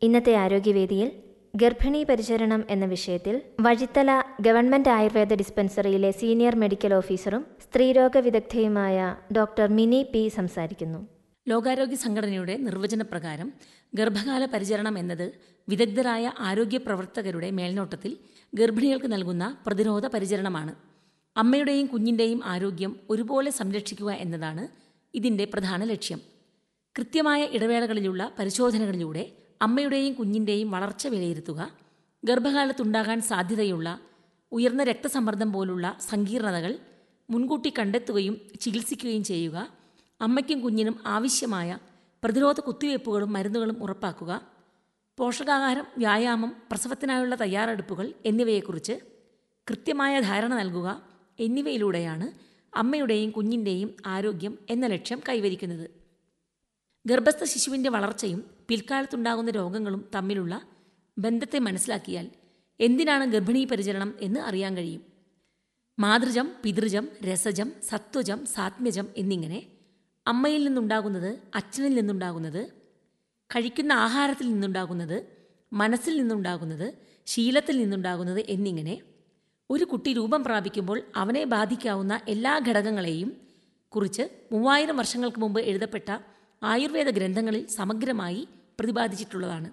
ഇന്നത്തെ ആരോഗ്യവേദിയിൽ ഗർഭിണി പരിചരണം എന്ന വിഷയത്തിൽ വഴിത്തല ഗവൺമെന്റ് ആയുർവേദ ഡിസ്പെൻസറിയിലെ സീനിയർ മെഡിക്കൽ ഓഫീസറും സ്ത്രീരോഗ വിദഗ്ധയുമായ ഡോക്ടർ മിനി പി സംസാരിക്കുന്നു ലോകാരോഗ്യ സംഘടനയുടെ നിർവചനപ്രകാരം ഗർഭകാല പരിചരണം എന്നത് വിദഗ്ധരായ ആരോഗ്യ പ്രവർത്തകരുടെ മേൽനോട്ടത്തിൽ ഗർഭിണികൾക്ക് നൽകുന്ന പ്രതിരോധ പരിചരണമാണ് അമ്മയുടെയും കുഞ്ഞിൻ്റെയും ആരോഗ്യം ഒരുപോലെ സംരക്ഷിക്കുക എന്നതാണ് ഇതിൻ്റെ പ്രധാന ലക്ഷ്യം കൃത്യമായ ഇടവേളകളിലുള്ള പരിശോധനകളിലൂടെ അമ്മയുടെയും കുഞ്ഞിൻ്റെയും വളർച്ച വിലയിരുത്തുക ഗർഭകാലത്തുണ്ടാകാൻ സാധ്യതയുള്ള ഉയർന്ന രക്തസമ്മർദ്ദം പോലുള്ള സങ്കീർണതകൾ മുൻകൂട്ടി കണ്ടെത്തുകയും ചികിത്സിക്കുകയും ചെയ്യുക അമ്മയ്ക്കും കുഞ്ഞിനും ആവശ്യമായ പ്രതിരോധ കുത്തിവയ്പ്പുകളും മരുന്നുകളും ഉറപ്പാക്കുക പോഷകാഹാരം വ്യായാമം പ്രസവത്തിനായുള്ള തയ്യാറെടുപ്പുകൾ എന്നിവയെക്കുറിച്ച് കൃത്യമായ ധാരണ നൽകുക എന്നിവയിലൂടെയാണ് അമ്മയുടെയും കുഞ്ഞിൻ്റെയും ആരോഗ്യം എന്ന ലക്ഷ്യം കൈവരിക്കുന്നത് ഗർഭസ്ഥ ശിശുവിൻ്റെ വളർച്ചയും പിൽക്കാലത്തുണ്ടാകുന്ന രോഗങ്ങളും തമ്മിലുള്ള ബന്ധത്തെ മനസ്സിലാക്കിയാൽ എന്തിനാണ് ഗർഭിണീ പരിചരണം എന്ന് അറിയാൻ കഴിയും മാതൃജം പിതൃജം രസജം സത്വജം സാത്മ്യജം എന്നിങ്ങനെ അമ്മയിൽ നിന്നുണ്ടാകുന്നത് അച്ഛനിൽ നിന്നുണ്ടാകുന്നത് കഴിക്കുന്ന ആഹാരത്തിൽ നിന്നുണ്ടാകുന്നത് മനസ്സിൽ നിന്നുണ്ടാകുന്നത് ശീലത്തിൽ നിന്നുണ്ടാകുന്നത് എന്നിങ്ങനെ ഒരു കുട്ടി രൂപം പ്രാപിക്കുമ്പോൾ അവനെ ബാധിക്കാവുന്ന എല്ലാ ഘടകങ്ങളെയും കുറിച്ച് മൂവായിരം വർഷങ്ങൾക്ക് മുമ്പ് എഴുതപ്പെട്ട ആയുർവേദ ഗ്രന്ഥങ്ങളിൽ സമഗ്രമായി പ്രതിപാദിച്ചിട്ടുള്ളതാണ്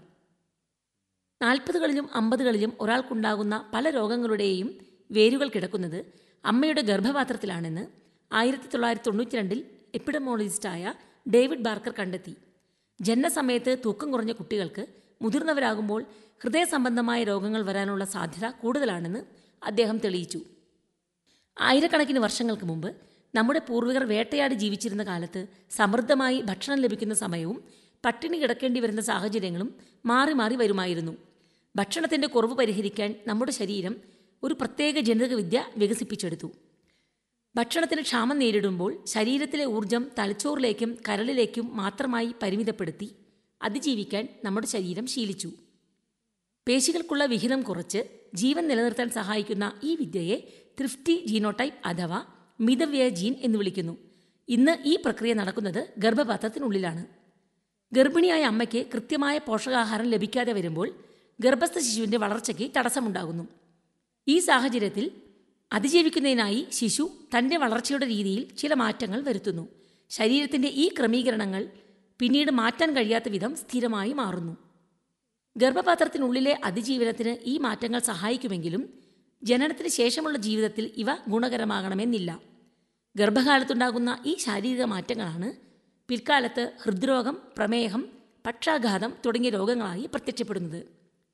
നാൽപ്പതുകളിലും അമ്പതുകളിലും ഒരാൾക്കുണ്ടാകുന്ന പല രോഗങ്ങളുടെയും വേരുകൾ കിടക്കുന്നത് അമ്മയുടെ ഗർഭപാത്രത്തിലാണെന്ന് ആയിരത്തി തൊള്ളായിരത്തി തൊണ്ണൂറ്റി രണ്ടിൽ എപ്പിഡമോളജിസ്റ്റായ ഡേവിഡ് ബാർക്കർ കണ്ടെത്തി ജനനസമയത്ത് തൂക്കം കുറഞ്ഞ കുട്ടികൾക്ക് മുതിർന്നവരാകുമ്പോൾ ഹൃദയ സംബന്ധമായ രോഗങ്ങൾ വരാനുള്ള സാധ്യത കൂടുതലാണെന്ന് അദ്ദേഹം തെളിയിച്ചു ആയിരക്കണക്കിന് വർഷങ്ങൾക്ക് മുമ്പ് നമ്മുടെ പൂർവികർ വേട്ടയാടി ജീവിച്ചിരുന്ന കാലത്ത് സമൃദ്ധമായി ഭക്ഷണം ലഭിക്കുന്ന സമയവും പട്ടിണി കിടക്കേണ്ടി വരുന്ന സാഹചര്യങ്ങളും മാറി മാറി വരുമായിരുന്നു ഭക്ഷണത്തിന്റെ കുറവ് പരിഹരിക്കാൻ നമ്മുടെ ശരീരം ഒരു പ്രത്യേക ജനിതക വിദ്യ വികസിപ്പിച്ചെടുത്തു ഭക്ഷണത്തിന് ക്ഷാമം നേരിടുമ്പോൾ ശരീരത്തിലെ ഊർജം തലച്ചോറിലേക്കും കരളിലേക്കും മാത്രമായി പരിമിതപ്പെടുത്തി അതിജീവിക്കാൻ നമ്മുടെ ശരീരം ശീലിച്ചു പേശികൾക്കുള്ള വിഹിതം കുറച്ച് ജീവൻ നിലനിർത്താൻ സഹായിക്കുന്ന ഈ വിദ്യയെ ത്രിഫ്റ്റി ജീനോടൈപ്പ് അഥവാ മിതവ്യയ ജീൻ എന്ന് വിളിക്കുന്നു ഇന്ന് ഈ പ്രക്രിയ നടക്കുന്നത് ഗർഭപാത്രത്തിനുള്ളിലാണ് ഗർഭിണിയായ അമ്മയ്ക്ക് കൃത്യമായ പോഷകാഹാരം ലഭിക്കാതെ വരുമ്പോൾ ഗർഭസ്ഥ ശിശുവിന്റെ വളർച്ചയ്ക്ക് തടസ്സമുണ്ടാകുന്നു ഈ സാഹചര്യത്തിൽ അതിജീവിക്കുന്നതിനായി ശിശു തന്റെ വളർച്ചയുടെ രീതിയിൽ ചില മാറ്റങ്ങൾ വരുത്തുന്നു ശരീരത്തിന്റെ ഈ ക്രമീകരണങ്ങൾ പിന്നീട് മാറ്റാൻ കഴിയാത്ത വിധം സ്ഥിരമായി മാറുന്നു ഗർഭപാത്രത്തിനുള്ളിലെ അതിജീവനത്തിന് ഈ മാറ്റങ്ങൾ സഹായിക്കുമെങ്കിലും ജനനത്തിന് ശേഷമുള്ള ജീവിതത്തിൽ ഇവ ഗുണകരമാകണമെന്നില്ല ഗർഭകാലത്തുണ്ടാകുന്ന ഈ ശാരീരിക മാറ്റങ്ങളാണ് പിൽക്കാലത്ത് ഹൃദ്രോഗം പ്രമേഹം പക്ഷാഘാതം തുടങ്ങിയ രോഗങ്ങളായി പ്രത്യക്ഷപ്പെടുന്നത്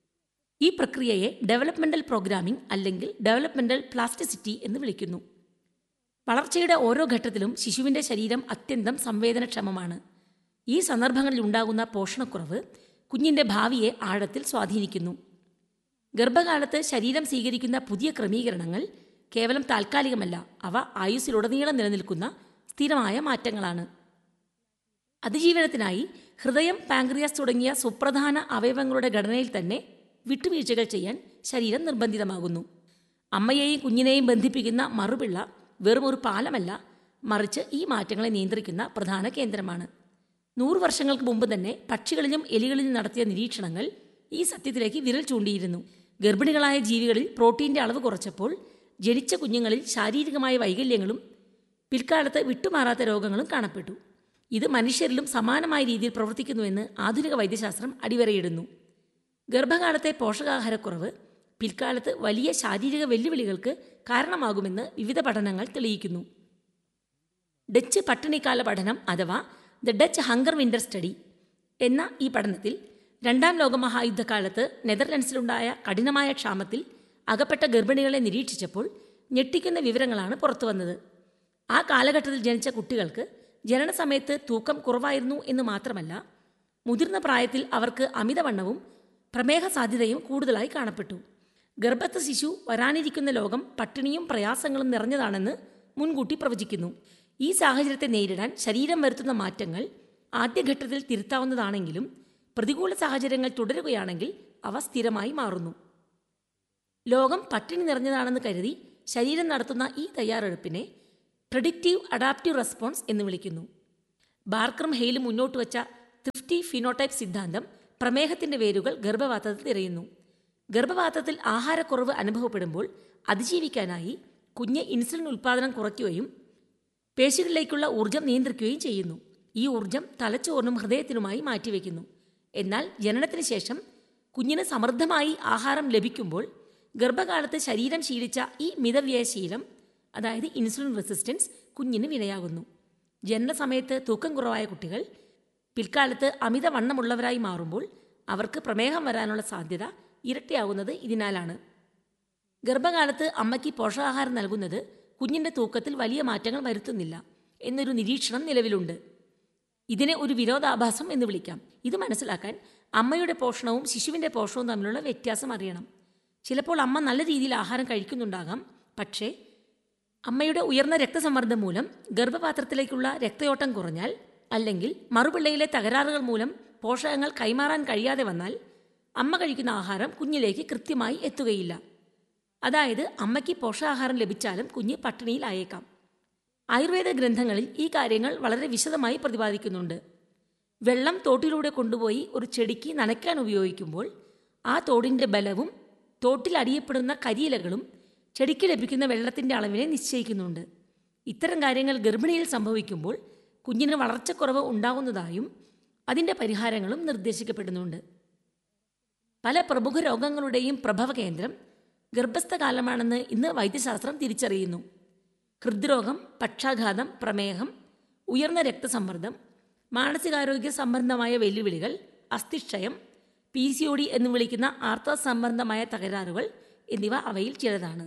ഈ പ്രക്രിയയെ ഡെവലപ്മെന്റൽ പ്രോഗ്രാമിംഗ് അല്ലെങ്കിൽ ഡെവലപ്മെന്റൽ പ്ലാസ്റ്റിസിറ്റി എന്ന് വിളിക്കുന്നു വളർച്ചയുടെ ഓരോ ഘട്ടത്തിലും ശിശുവിന്റെ ശരീരം അത്യന്തം സംവേദനക്ഷമമാണ് ഈ സന്ദർഭങ്ങളിൽ ഉണ്ടാകുന്ന പോഷണക്കുറവ് കുഞ്ഞിന്റെ ഭാവിയെ ആഴത്തിൽ സ്വാധീനിക്കുന്നു ഗർഭകാലത്ത് ശരീരം സ്വീകരിക്കുന്ന പുതിയ ക്രമീകരണങ്ങൾ കേവലം താൽക്കാലികമല്ല അവ ആയുസ്സിലുടനീളം നിലനിൽക്കുന്ന സ്ഥിരമായ മാറ്റങ്ങളാണ് അതിജീവനത്തിനായി ഹൃദയം പാങ്ക്രിയാസ് തുടങ്ങിയ സുപ്രധാന അവയവങ്ങളുടെ ഘടനയിൽ തന്നെ വിട്ടുവീഴ്ചകൾ ചെയ്യാൻ ശരീരം നിർബന്ധിതമാകുന്നു അമ്മയെയും കുഞ്ഞിനെയും ബന്ധിപ്പിക്കുന്ന മറുപിള്ള വെറും ഒരു പാലമല്ല മറിച്ച് ഈ മാറ്റങ്ങളെ നിയന്ത്രിക്കുന്ന പ്രധാന കേന്ദ്രമാണ് നൂറു വർഷങ്ങൾക്ക് മുമ്പ് തന്നെ പക്ഷികളിലും എലികളിലും നടത്തിയ നിരീക്ഷണങ്ങൾ ഈ സത്യത്തിലേക്ക് വിരൽ ചൂണ്ടിയിരുന്നു ഗർഭിണികളായ ജീവികളിൽ പ്രോട്ടീന്റെ അളവ് കുറച്ചപ്പോൾ ജനിച്ച കുഞ്ഞുങ്ങളിൽ ശാരീരികമായ വൈകല്യങ്ങളും പിൽക്കാലത്ത് വിട്ടുമാറാത്ത രോഗങ്ങളും കാണപ്പെട്ടു ഇത് മനുഷ്യരിലും സമാനമായ രീതിയിൽ പ്രവർത്തിക്കുന്നുവെന്ന് ആധുനിക വൈദ്യശാസ്ത്രം അടിവരയിടുന്നു ഗർഭകാലത്തെ പോഷകാഹാരക്കുറവ് പിൽക്കാലത്ത് വലിയ ശാരീരിക വെല്ലുവിളികൾക്ക് കാരണമാകുമെന്ന് വിവിധ പഠനങ്ങൾ തെളിയിക്കുന്നു ഡച്ച് പട്ടിണിക്കാല പഠനം അഥവാ the Dutch hunger winter study എന്ന ഈ പഠനത്തിൽ രണ്ടാം ലോകമഹായുദ്ധകാലത്ത് നെതർലൻഡ്സിലുണ്ടായ കഠിനമായ ക്ഷാമത്തിൽ അകപ്പെട്ട ഗർഭിണികളെ നിരീക്ഷിച്ചപ്പോൾ ഞെട്ടിക്കുന്ന വിവരങ്ങളാണ് പുറത്തുവന്നത് ആ കാലഘട്ടത്തിൽ ജനിച്ച കുട്ടികൾക്ക് ജനനസമയത്ത് തൂക്കം കുറവായിരുന്നു എന്ന് മാത്രമല്ല മുതിർന്ന പ്രായത്തിൽ അവർക്ക് അമിതവണ്ണവും പ്രമേഹ സാധ്യതയും കൂടുതലായി കാണപ്പെട്ടു ഗർഭസ്ഥ ശിശു വരാനിരിക്കുന്ന ലോകം പട്ടിണിയും പ്രയാസങ്ങളും നിറഞ്ഞതാണെന്ന് മുൻകൂട്ടി പ്രവചിക്കുന്നു ഈ സാഹചര്യത്തെ നേരിടാൻ ശരീരം വരുത്തുന്ന മാറ്റങ്ങൾ ആദ്യഘട്ടത്തിൽ തിരുത്താവുന്നതാണെങ്കിലും പ്രതികൂല സാഹചര്യങ്ങൾ തുടരുകയാണെങ്കിൽ അവ സ്ഥിരമായി മാറുന്നു ലോകം പട്ടിണി നിറഞ്ഞതാണെന്ന് കരുതി ശരീരം നടത്തുന്ന ഈ തയ്യാറെടുപ്പിനെ പ്രഡിക്റ്റീവ് അഡാപ്റ്റീവ് റെസ്പോൺസ് എന്ന് വിളിക്കുന്നു ബാർക്കറും ഹെയിലും മുന്നോട്ട് വച്ച ത്രിഫ്റ്റി ഫിനോടൈപ്പ് സിദ്ധാന്തം പ്രമേഹത്തിന്റെ വേരുകൾ ഗർഭപാത്രത്തിൽ നിറയുന്നു ഗർഭപാത്രത്തിൽ ആഹാരക്കുറവ് അനുഭവപ്പെടുമ്പോൾ അതിജീവിക്കാനായി കുഞ്ഞ് ഇൻസുലിൻ ഉൽപ്പാദനം കുറയ്ക്കുകയും പേശികളിലേക്കുള്ള ഊർജം നിയന്ത്രിക്കുകയും ചെയ്യുന്നു ഈ ഊർജം തലച്ചോറിനും ഹൃദയത്തിനുമായി മാറ്റിവെക്കുന്നു എന്നാൽ ജനനത്തിന് ശേഷം കുഞ്ഞിന് സമൃദ്ധമായി ആഹാരം ലഭിക്കുമ്പോൾ ഗർഭകാലത്ത് ശരീരം ശീലിച്ച ഈ മിതവ്യയശീലം അതായത് ഇൻസുലിൻ റെസിസ്റ്റൻസ് കുഞ്ഞിന് വിനയാകുന്നു ജനനസമയത്ത് തൂക്കം കുറവായ കുട്ടികൾ പിൽക്കാലത്ത് അമിത വണ്ണമുള്ളവരായി മാറുമ്പോൾ അവർക്ക് പ്രമേഹം വരാനുള്ള സാധ്യത ഇരട്ടിയാകുന്നത് ഇതിനാലാണ് ഗർഭകാലത്ത് അമ്മയ്ക്ക് പോഷകാഹാരം നൽകുന്നത് കുഞ്ഞിന്റെ തൂക്കത്തിൽ വലിയ മാറ്റങ്ങൾ വരുത്തുന്നില്ല എന്നൊരു നിരീക്ഷണം നിലവിലുണ്ട് ഇതിനെ ഒരു വിരോധാഭാസം എന്ന് വിളിക്കാം ഇത് മനസ്സിലാക്കാൻ അമ്മയുടെ പോഷണവും ശിശുവിന്റെ പോഷണവും തമ്മിലുള്ള വ്യത്യാസം അറിയണം ചിലപ്പോൾ അമ്മ നല്ല രീതിയിൽ ആഹാരം കഴിക്കുന്നുണ്ടാകാം പക്ഷേ അമ്മയുടെ ഉയർന്ന രക്തസമ്മർദ്ദം മൂലം ഗർഭപാത്രത്തിലേക്കുള്ള രക്തയോട്ടം കുറഞ്ഞാൽ അല്ലെങ്കിൽ മറുപിള്ളയിലെ തകരാറുകൾ മൂലം പോഷകങ്ങൾ കൈമാറാൻ കഴിയാതെ വന്നാൽ അമ്മ കഴിക്കുന്ന ആഹാരം കുഞ്ഞിലേക്ക് കൃത്യമായി എത്തുകയില്ല അതായത് അമ്മയ്ക്ക് പോഷകാഹാരം ലഭിച്ചാലും കുഞ്ഞ് പട്ടിണിയിലായേക്കാം ആയുർവേദ ഗ്രന്ഥങ്ങളിൽ ഈ കാര്യങ്ങൾ വളരെ വിശദമായി പ്രതിപാദിക്കുന്നുണ്ട് വെള്ളം തോട്ടിലൂടെ കൊണ്ടുപോയി ഒരു ചെടിക്ക് നനയ്ക്കാൻ ഉപയോഗിക്കുമ്പോൾ ആ തോടിൻ്റെ ബലവും തോട്ടിൽ അടിയപ്പെടുന്ന കരിയിലകളും ചെടിക്ക് ലഭിക്കുന്ന വെള്ളത്തിൻ്റെ അളവിനെ നിശ്ചയിക്കുന്നുണ്ട് ഇത്തരം കാര്യങ്ങൾ ഗർഭിണിയിൽ സംഭവിക്കുമ്പോൾ കുഞ്ഞിന് വളർച്ചക്കുറവ് ഉണ്ടാകുന്നതായും അതിൻ്റെ പരിഹാരങ്ങളും നിർദ്ദേശിക്കപ്പെടുന്നുണ്ട് പല പ്രമുഖ രോഗങ്ങളുടെയും പ്രഭവ കേന്ദ്രം ഗർഭസ്ഥകാലമാണെന്ന് ഇന്ന് വൈദ്യശാസ്ത്രം തിരിച്ചറിയുന്നു ഹൃദ്രോഗം പക്ഷാഘാതം പ്രമേഹം ഉയർന്ന രക്തസമ്മർദ്ദം മാനസികാരോഗ്യ സംബന്ധമായ വെല്ലുവിളികൾ അസ്ഥിക്ഷയം പി സി ഒ ഡി എന്ന് വിളിക്കുന്ന ആർത്തവ സംബന്ധമായ തകരാറുകൾ എന്നിവ അവയിൽ ചിലതാണ്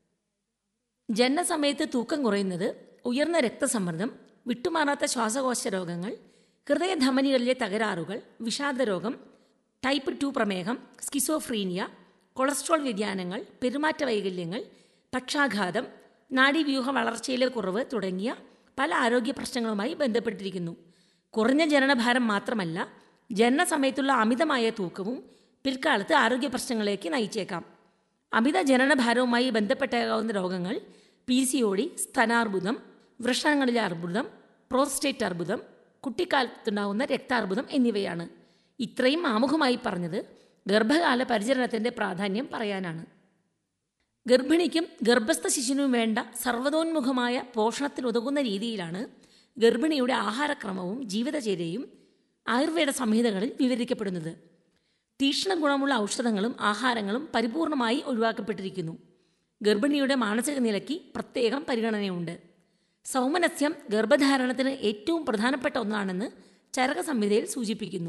ജനനസമയത്ത് തൂക്കം കുറയുന്നത് ഉയർന്ന രക്തസമ്മർദ്ദം വിട്ടുമാറാത്ത ശ്വാസകോശ രോഗങ്ങൾ ഹൃദയധമനികളിലെ തകരാറുകൾ വിഷാദരോഗം ടൈപ്പ് ടു പ്രമേഹം സ്കിസോഫ്രീനിയ കൊളസ്ട്രോൾ വ്യതിയാനങ്ങൾ പെരുമാറ്റ വൈകല്യങ്ങൾ പക്ഷാഘാതം നാഡീവ്യൂഹ വളർച്ചയിലെ കുറവ് തുടങ്ങിയ പല ആരോഗ്യ പ്രശ്നങ്ങളുമായി ബന്ധപ്പെട്ടിരിക്കുന്നു കുറഞ്ഞ ജനനഭാരം മാത്രമല്ല ജനന സമയത്തുള്ള അമിതമായ തൂക്കവും പിൽക്കാലത്ത് ആരോഗ്യ പ്രശ്നങ്ങളിലേക്ക് നയിച്ചേക്കാം അമിത ജനനഭാരവുമായി ബന്ധപ്പെട്ടേക്കാവുന്ന രോഗങ്ങൾ പി സി ഒ ഡി സ്തനാർബുദം വൃഷണങ്ങളിലെ അർബുദം പ്രോസ്റ്റേറ്റ് അർബുദം കുട്ടിക്കാലത്തുണ്ടാകുന്ന രക്താർബുദം എന്നിവയാണ് ഇത്രയും ആമുഖമായി പറഞ്ഞത് ഗർഭകാല പരിചരണത്തിൻ്റെ പ്രാധാന്യം പറയാനാണ് ഗർഭിണിക്കും ഗർഭസ്ഥ ശിശുവിനും വേണ്ട സർവ്വതോന്മുഖമായ പോഷണത്തിനുതകുന്ന രീതിയിലാണ് ഗർഭിണിയുടെ ആഹാരക്രമവും ജീവിതചര്യയും ആയുർവേദ സംഹിതകളിൽ വിവരിക്കപ്പെടുന്നത് തീക്ഷ്ണ ഗുണമുള്ള ഔഷധങ്ങളും ആഹാരങ്ങളും പരിപൂർണമായി ഒഴിവാക്കപ്പെട്ടിരിക്കുന്നു ഗർഭിണിയുടെ മാനസിക നിലയ്ക്ക് പ്രത്യേകം പരിഗണനയുണ്ട് സൗമനസ്യം ഗർഭധാരണത്തിന് ഏറ്റവും പ്രധാനപ്പെട്ട ഒന്നാണെന്ന് ചരക സംഹിതയിൽ സൂചിപ്പിക്കുന്നു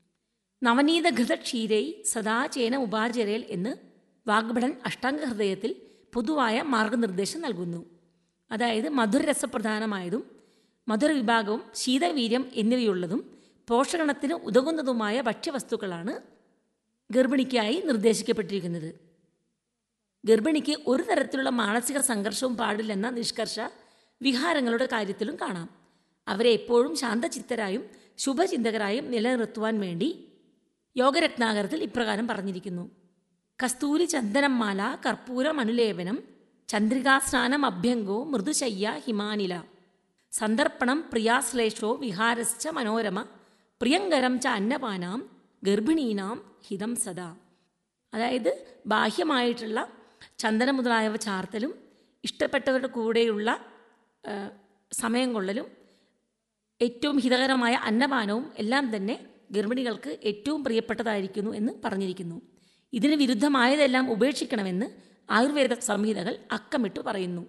നവനീതഘൃത ക്ഷീരൈ സദാ ചേന ഉപാചരയിൽ എന്ന് വാഗ്ഭടൻ അഷ്ടാംഗ ഹൃദയത്തിൽ പൊതുവായ മാർഗനിർദ്ദേശം നൽകുന്നു അതായത് മധുരരസപ്രധാനമായതും മധുരവിഭാഗവും ശീതവീര്യം എന്നിവയുള്ളതും പോഷകണത്തിന് ഉതകുന്നതുമായ ഭക്ഷ്യവസ്തുക്കളാണ് ഗർഭിണിക്കായി നിർദ്ദേശിക്കപ്പെട്ടിരിക്കുന്നത് ഗർഭിണിക്ക് ഒരു തരത്തിലുള്ള മാനസിക സംഘർഷവും പാടില്ലെന്ന നിഷ്കർഷ വിഹാരങ്ങളുടെ കാര്യത്തിലും കാണാം അവരെ എപ്പോഴും ശാന്തചിത്തരായും ശുഭചിന്തകരായും നിലനിർത്തുവാൻ വേണ്ടി യോഗരത്നാകരത്തിൽ ഇപ്രകാരം പറഞ്ഞിരിക്കുന്നു കസ്തൂരി ചന്ദനമാല കർപ്പൂരം അനുലേപനം ചന്ദ്രികാസ്നാനം അഭ്യങ്കോ മൃദുശയ്യ ഹിമാനില സന്ദർപ്പണം പ്രിയാശ്ലേഷോ വിഹാരശ്ച മനോരമ പ്രിയങ്കരം ച അന്നപാനാം ഗർഭിണീനാം ഹിതം സദാ അതായത് ബാഹ്യമായിട്ടുള്ള ചന്ദനം മുതലായവ ചാർത്തലും ഇഷ്ടപ്പെട്ടവരുടെ കൂടെയുള്ള ആ, സമയം കൊള്ളലും ഏറ്റവും ഹിതകരമായ അന്നപാനവും എല്ലാം തന്നെ ഗർഭിണികൾക്ക് ഏറ്റവും പ്രിയപ്പെട്ടതായിരിക്കുന്നു എന്ന് പറഞ്ഞിരിക്കുന്നു ഇതിന് വിരുദ്ധമായതെല്ലാം ഉപേക്ഷിക്കണമെന്ന് ആയുർവേദ സംഹിതകൾ അക്കമിട്ട് പറയുന്നു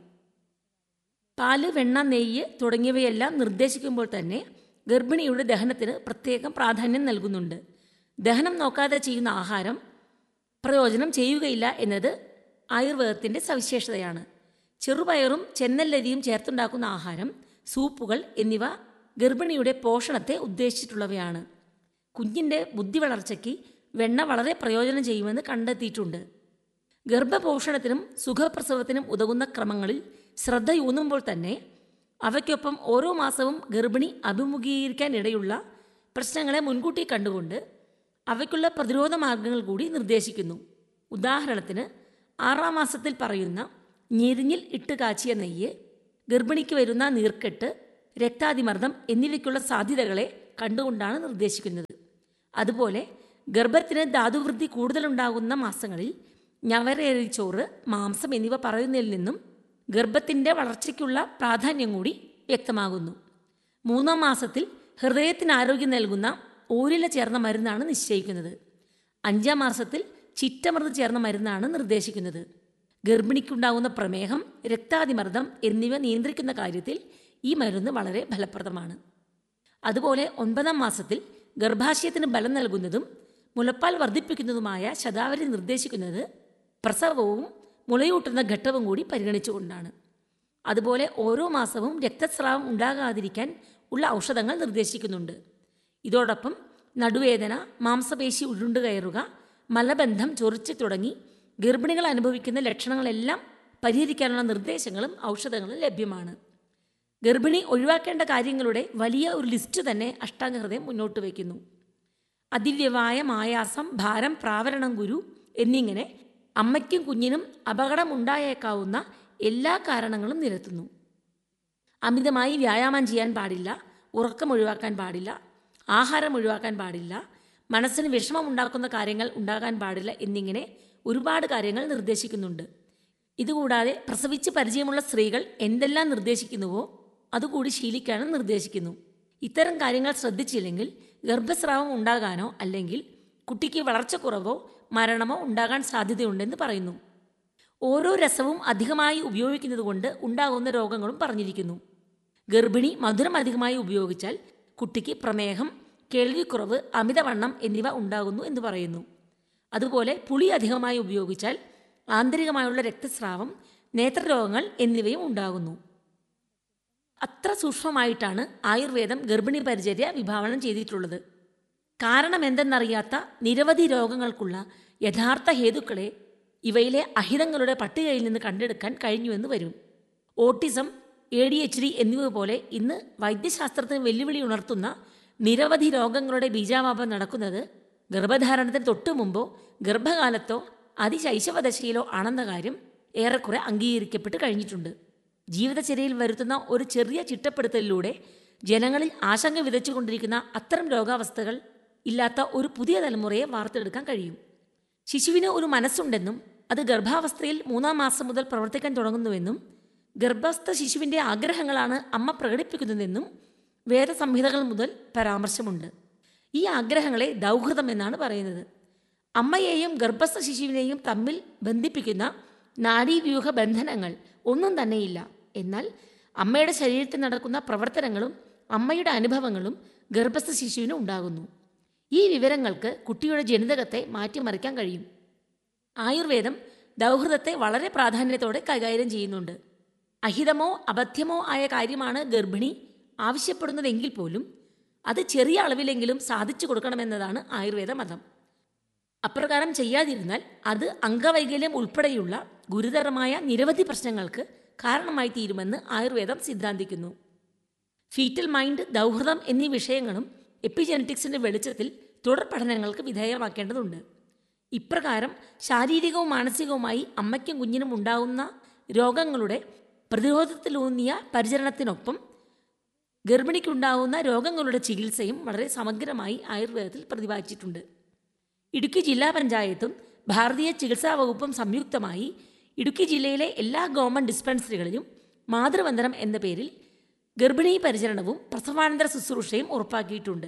പാല് വെണ്ണ നെയ്യ് തുടങ്ങിയവയെല്ലാം നിർദ്ദേശിക്കുമ്പോൾ തന്നെ ഗർഭിണിയുടെ ദഹനത്തിന് പ്രത്യേകം പ്രാധാന്യം നൽകുന്നുണ്ട് ദഹനം നോക്കാതെ ചെയ്യുന്ന ആഹാരം പ്രയോജനം ചെയ്യുകയില്ല എന്നത് ആയുർവേദത്തിൻ്റെ സവിശേഷതയാണ് ചെറുപയറും ചെന്നല്ലരിയും ചേർത്തുണ്ടാക്കുന്ന ആഹാരം സൂപ്പുകൾ എന്നിവ ഗർഭിണിയുടെ പോഷണത്തെ ഉദ്ദേശിച്ചിട്ടുള്ളവയാണ് കുഞ്ഞിൻ്റെ ബുദ്ധി വളർച്ചയ്ക്ക് വെണ്ണ വളരെ പ്രയോജനം ചെയ്യുമെന്ന് കണ്ടെത്തിയിട്ടുണ്ട് ഗർഭപോഷണത്തിനും സുഖപ്രസവത്തിനും ഉതകുന്ന ക്രമങ്ങളിൽ ശ്രദ്ധയൂന്നുമ്പോൾ തന്നെ അവയ്ക്കൊപ്പം ഓരോ മാസവും ഗർഭിണി അഭിമുഖീകരിക്കാനിടയുള്ള പ്രശ്നങ്ങളെ മുൻകൂട്ടി കണ്ടുകൊണ്ട് അവയ്ക്കുള്ള പ്രതിരോധ മാർഗങ്ങൾ കൂടി നിർദ്ദേശിക്കുന്നു ഉദാഹരണത്തിന് ആറാം മാസത്തിൽ പറയുന്ന ഞെരിഞ്ഞിൽ ഇട്ട് കാച്ചിയ നെയ്യ് ഗർഭിണിക്ക് വരുന്ന നീർക്കെട്ട് രക്താതിമർദ്ദം എന്നിവയ്ക്കുള്ള സാധ്യതകളെ കണ്ടുകൊണ്ടാണ് നിർദ്ദേശിക്കുന്നത് അതുപോലെ ഗർഭത്തിന് ധാതുവൃദ്ധി കൂടുതലുണ്ടാകുന്ന മാസങ്ങളിൽ ഞവരേറിച്ചോറ് മാംസം എന്നിവ പറയുന്നതിൽ നിന്നും ഗർഭത്തിൻ്റെ വളർച്ചയ്ക്കുള്ള പ്രാധാന്യം കൂടി വ്യക്തമാകുന്നു മൂന്നാം മാസത്തിൽ ഹൃദയത്തിന് ആരോഗ്യം നൽകുന്ന ഓരില ചേർന്ന മരുന്നാണ് നിശ്ചയിക്കുന്നത് അഞ്ചാം മാസത്തിൽ ചിറ്റമൃത് ചേർന്ന മരുന്നാണ് നിർദ്ദേശിക്കുന്നത് ഗർഭിണിക്കുണ്ടാകുന്ന പ്രമേഹം രക്താതിമർദ്ദം എന്നിവ നിയന്ത്രിക്കുന്ന കാര്യത്തിൽ ഈ മരുന്ന് വളരെ ഫലപ്രദമാണ് അതുപോലെ ഒൻപതാം മാസത്തിൽ ഗർഭാശയത്തിന് ബലം നൽകുന്നതും മുലപ്പാൽ വർദ്ധിപ്പിക്കുന്നതുമായ ശതാവരി നിർദ്ദേശിക്കുന്നത് പ്രസവവും മുലയൂട്ടുന്ന ഘട്ടവും കൂടി പരിഗണിച്ചുകൊണ്ടാണ് അതുപോലെ ഓരോ മാസവും രക്തസ്രാവം ഉണ്ടാകാതിരിക്കാൻ ഉള്ള ഔഷധങ്ങൾ നിർദ്ദേശിക്കുന്നുണ്ട് ഇതോടൊപ്പം നടുവേദന മാംസപേശി ഉരുണ്ടുകയറുക മലബന്ധം ചൊറിച്ച് തുടങ്ങി ഗർഭിണികൾ അനുഭവിക്കുന്ന ലക്ഷണങ്ങളെല്ലാം പരിഹരിക്കാനുള്ള നിർദ്ദേശങ്ങളും ഔഷധങ്ങളും ലഭ്യമാണ് ഗർഭിണി ഒഴിവാക്കേണ്ട കാര്യങ്ങളുടെ വലിയ ഒരു ലിസ്റ്റ് തന്നെ അഷ്ടാംഗഹൃദയം മുന്നോട്ട് വയ്ക്കുന്നു അതിവ്യവായ മായാസം ഭാരം പ്രാവരണം ഗുരു എന്നിങ്ങനെ അമ്മയ്ക്കും കുഞ്ഞിനും അപകടമുണ്ടായേക്കാവുന്ന എല്ലാ കാരണങ്ങളും നിരത്തുന്നു അമിതമായി വ്യായാമം ചെയ്യാൻ പാടില്ല ഉറക്കം ഒഴിവാക്കാൻ പാടില്ല ആഹാരം ഒഴിവാക്കാൻ പാടില്ല മനസ്സിന് വിഷമം ഉണ്ടാക്കുന്ന കാര്യങ്ങൾ ഉണ്ടാകാൻ പാടില്ല എന്നിങ്ങനെ ഒരുപാട് കാര്യങ്ങൾ നിർദ്ദേശിക്കുന്നുണ്ട് ഇതുകൂടാതെ പ്രസവിച്ച് പരിചയമുള്ള സ്ത്രീകൾ എന്തെല്ലാം നിർദ്ദേശിക്കുന്നുവോ അതുകൂടി ശീലിക്കാനും നിർദ്ദേശിക്കുന്നു ഇത്തരം കാര്യങ്ങൾ ശ്രദ്ധിച്ചില്ലെങ്കിൽ ഗർഭസ്രാവം ഉണ്ടാകാനോ അല്ലെങ്കിൽ കുട്ടിക്ക് വളർച്ചക്കുറവോ മരണമോ ഉണ്ടാകാൻ സാധ്യതയുണ്ടെന്ന് പറയുന്നു ഓരോ രസവും അധികമായി ഉപയോഗിക്കുന്നതുകൊണ്ട് ഉണ്ടാകുന്ന രോഗങ്ങളും പറഞ്ഞിരിക്കുന്നു ഗർഭിണി മധുരം അധികമായി ഉപയോഗിച്ചാൽ കുട്ടിക്ക് പ്രമേഹം കേൾവിക്കുറവ് അമിതവണ്ണം എന്നിവ ഉണ്ടാകുന്നു എന്ന് പറയുന്നു അതുപോലെ പുളി അധികമായി ഉപയോഗിച്ചാൽ ആന്തരികമായുള്ള രക്തസ്രാവം നേത്രരോഗങ്ങൾ എന്നിവയും ഉണ്ടാകുന്നു അത്ര സൂക്ഷ്മമായിട്ടാണ് ആയുർവേദം ഗർഭിണി പരിചര്യ വിഭാവനം ചെയ്തിട്ടുള്ളത് കാരണം എന്തെന്നറിയാത്ത നിരവധി രോഗങ്ങൾക്കുള്ള യഥാർത്ഥ ഹേതുക്കളെ ഇവയിലെ അഹിതങ്ങളുടെ പട്ടികയിൽ നിന്ന് കണ്ടെടുക്കാൻ കഴിഞ്ഞുവെന്ന് വരും autism A D H D എന്നിവ പോലെ ഇന്ന് വൈദ്യശാസ്ത്രത്തിന് വെല്ലുവിളി ഉണർത്തുന്ന നിരവധി രോഗങ്ങളുടെ ബീജാവാപം നടക്കുന്നത് ഗർഭധാരണത്തിന് തൊട്ടു മുമ്പോ ഗർഭകാലത്തോ അതിശൈശവദശയിലോ ആണെന്ന കാര്യം ഏറെക്കുറെ അംഗീകരിക്കപ്പെട്ട് കഴിഞ്ഞിട്ടുണ്ട് ജീവിതചര്യയിൽ വരുത്തുന്ന ഒരു ചെറിയ ചിട്ടപ്പെടുത്തലിലൂടെ ജനങ്ങളിൽ ആശങ്ക വിതച്ചുകൊണ്ടിരിക്കുന്ന അത്തരം രോഗാവസ്ഥകൾ ഇല്ലാത്ത ഒരു പുതിയ തലമുറയെ വാർത്തെടുക്കാൻ കഴിയും ശിശുവിന് ഒരു മനസ്സുണ്ടെന്നും അത് ഗർഭാവസ്ഥയിൽ മൂന്നാം മാസം മുതൽ പ്രവർത്തിക്കാൻ തുടങ്ങുന്നുവെന്നും ഗർഭസ്ഥ ശിശുവിൻ്റെ ആഗ്രഹങ്ങളാണ് അമ്മ പ്രകടിപ്പിക്കുന്നതെന്നും വേദസംഹിതകൾ മുതൽ പരാമർശമുണ്ട് ഈ ആഗ്രഹങ്ങളെ ദൗഹൃദം എന്നാണ് പറയുന്നത് അമ്മയെയും ഗർഭസ്ഥ ശിശുവിനെയും തമ്മിൽ ബന്ധിപ്പിക്കുന്ന നാഡീവ്യൂഹ ബന്ധനങ്ങൾ ഒന്നും തന്നെയില്ല എന്നാൽ അമ്മയുടെ ശരീരത്തിൽ നടക്കുന്ന പ്രവർത്തനങ്ങളും അമ്മയുടെ അനുഭവങ്ങളും ഗർഭസ്ഥ ശിശുവിന് ഉണ്ടാകുന്നു ഈ വിവരങ്ങൾക്ക് കുട്ടിയുടെ ജനിതകത്തെ മാറ്റിമറിക്കാൻ കഴിയും ആയുർവേദം ദൗഹൃദത്തെ വളരെ പ്രാധാന്യത്തോടെ കൈകാര്യം ചെയ്യുന്നുണ്ട് അഹിതമോ അബദ്ധ്യമോ ആയ കാര്യമാണ് ഗർഭിണി ആവശ്യപ്പെടുന്നതെങ്കിൽ പോലും അത് ചെറിയ അളവിലെങ്കിലും സാധിച്ചു കൊടുക്കണമെന്നതാണ് ആയുർവേദ മതം അപ്രകാരം ചെയ്യാതിരുന്നാൽ അത് അംഗവൈകല്യം ഉൾപ്പെടെയുള്ള ഗുരുതരമായ നിരവധി പ്രശ്നങ്ങൾക്ക് കാരണമായി തീരുമെന്ന് ആയുർവേദം സിദ്ധാന്തിക്കുന്നു ഫീറ്റൽ മൈൻഡ് ദൗഹൃദം എന്നീ വിഷയങ്ങളും എപ്പിജനറ്റിക്സിന്റെ വെളിച്ചത്തിൽ തുടർ പഠനങ്ങൾക്ക് വിധേയമാക്കേണ്ടതുണ്ട് ഇപ്രകാരം ശാരീരികവും മാനസികവുമായി അമ്മയ്ക്കും കുഞ്ഞിനും ഉണ്ടാകുന്ന രോഗങ്ങളുടെ പ്രതിരോധത്തിലൂന്നിയ പരിചരണത്തിനൊപ്പം ഗർഭിണിക്കുണ്ടാകുന്ന രോഗങ്ങളുടെ ചികിത്സയും വളരെ സമഗ്രമായി ആയുർവേദത്തിൽ പ്രതിപാദിച്ചിട്ടുണ്ട് ഇടുക്കി ജില്ലാ പഞ്ചായത്തും ഭാരതീയ ചികിത്സാ വകുപ്പും സംയുക്തമായി ഇടുക്കി ജില്ലയിലെ എല്ലാ ഗവൺമെൻറ് ഡിസ്പെൻസറികളിലും മാതൃവന്ദനം എന്ന പേരിൽ ഗർഭിണി പരിചരണവും പ്രസവാനന്തര ശുശ്രൂഷയും ഉറപ്പാക്കിയിട്ടുണ്ട്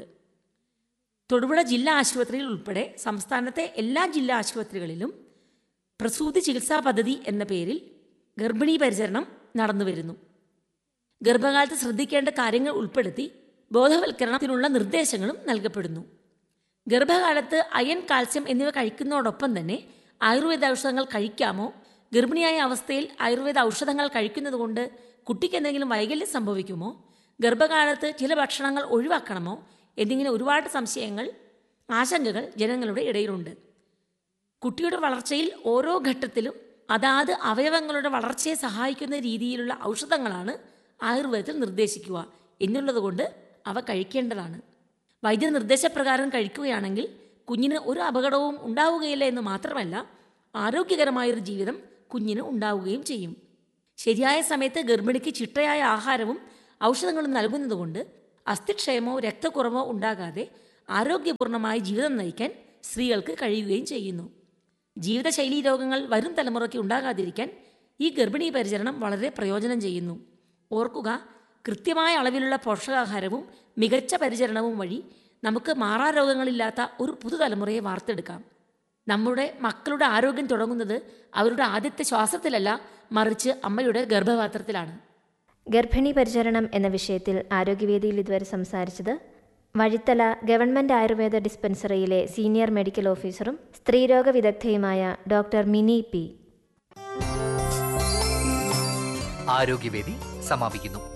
തൊടുപുഴ ജില്ലാ ആശുപത്രിയിൽ ഉൾപ്പെടെ സംസ്ഥാനത്തെ എല്ലാ ജില്ലാ ആശുപത്രികളിലും പ്രസൂതി ചികിത്സാ പദ്ധതി എന്ന പേരിൽ ഗർഭിണി പരിചരണം നടന്നുവരുന്നു ഗർഭകാലത്ത് ശ്രദ്ധിക്കേണ്ട കാര്യങ്ങൾ ഉൾപ്പെടുത്തി ബോധവൽക്കരണത്തിനുള്ള നിർദ്ദേശങ്ങളും നൽകപ്പെടുന്നു ഗർഭകാലത്ത് അയൺ കാൽസ്യം എന്നിവ കഴിക്കുന്നതോടൊപ്പം തന്നെ ആയുർവേദ ഔഷധങ്ങൾ കഴിക്കാമോ ഗർഭിണിയായ അവസ്ഥയിൽ ആയുർവേദ ഔഷധങ്ങൾ കഴിക്കുന്നത് കൊണ്ട് കുട്ടിക്ക് എന്തെങ്കിലും വൈകല്യം സംഭവിക്കുമോ ഗർഭകാലത്ത് ചില ഭക്ഷണങ്ങൾ ഒഴിവാക്കണമോ എന്നിങ്ങനെ ഒരുപാട് സംശയങ്ങൾ ആശങ്കകൾ ജനങ്ങളുടെ ഇടയിലുണ്ട് കുട്ടിയുടെ വളർച്ചയിൽ ഓരോ ഘട്ടത്തിലും അതാത് അവയവങ്ങളുടെ വളർച്ചയെ സഹായിക്കുന്ന രീതിയിലുള്ള ഔഷധങ്ങളാണ് ആയുർവേദത്തിൽ നിർദ്ദേശിക്കുക എന്നുള്ളതുകൊണ്ട് അവ കഴിക്കേണ്ടതാണ് വൈദ്യ നിർദ്ദേശപ്രകാരം കഴിക്കുകയാണെങ്കിൽ കുഞ്ഞിന് ഒരു അപകടവും ഉണ്ടാവുകയില്ല എന്ന് മാത്രമല്ല ആരോഗ്യകരമായൊരു ജീവിതം കുഞ്ഞിന് ഉണ്ടാവുകയും ചെയ്യും ശരിയായ സമയത്ത് ഗർഭിണിക്ക് ചിട്ടയായ ആഹാരവും ഔഷധങ്ങളും നൽകുന്നതുകൊണ്ട് അസ്ഥിക്ഷയമോ രക്തക്കുറവോ ഉണ്ടാകാതെ ആരോഗ്യപൂർണമായ ജീവിതം നയിക്കാൻ സ്ത്രീകൾക്ക് കഴിയുകയും ചെയ്യുന്നു ജീവിതശൈലീ രോഗങ്ങൾ വരും തലമുറയ്ക്ക് ഉണ്ടാകാതിരിക്കാൻ ഈ ഗർഭിണി പരിചരണം വളരെ പ്രയോജനം ചെയ്യുന്നു ഓർക്കുക കൃത്യമായ അളവിലുള്ള പോഷകാഹാരവും മികച്ച പരിചരണവും വഴി നമുക്ക് മാറാരോഗങ്ങളില്ലാത്ത ഒരു പുതുതലമുറയെ വാർത്തെടുക്കാം നമ്മുടെ മക്കളുടെ ആരോഗ്യം തുടങ്ങുന്നത് അവരുടെ ആദ്യത്തെ ശ്വാസത്തിലല്ല മറിച്ച് അമ്മയുടെ ഗർഭപാത്രത്തിലാണ് ഗർഭിണി പരിചരണം എന്ന വിഷയത്തിൽ ആരോഗ്യവേദിയിൽ ഇതുവരെ സംസാരിച്ചത് വഴിത്തല ഗവൺമെന്റ് ആയുർവേദ ഡിസ്പെൻസറിയിലെ സീനിയർ മെഡിക്കൽ ഓഫീസറും സ്ത്രീരോഗ വിദഗ്ധയുമായ ഡോക്ടർ മിനി പി ആരോഗ്യവേദി സമാപിക്കുന്നു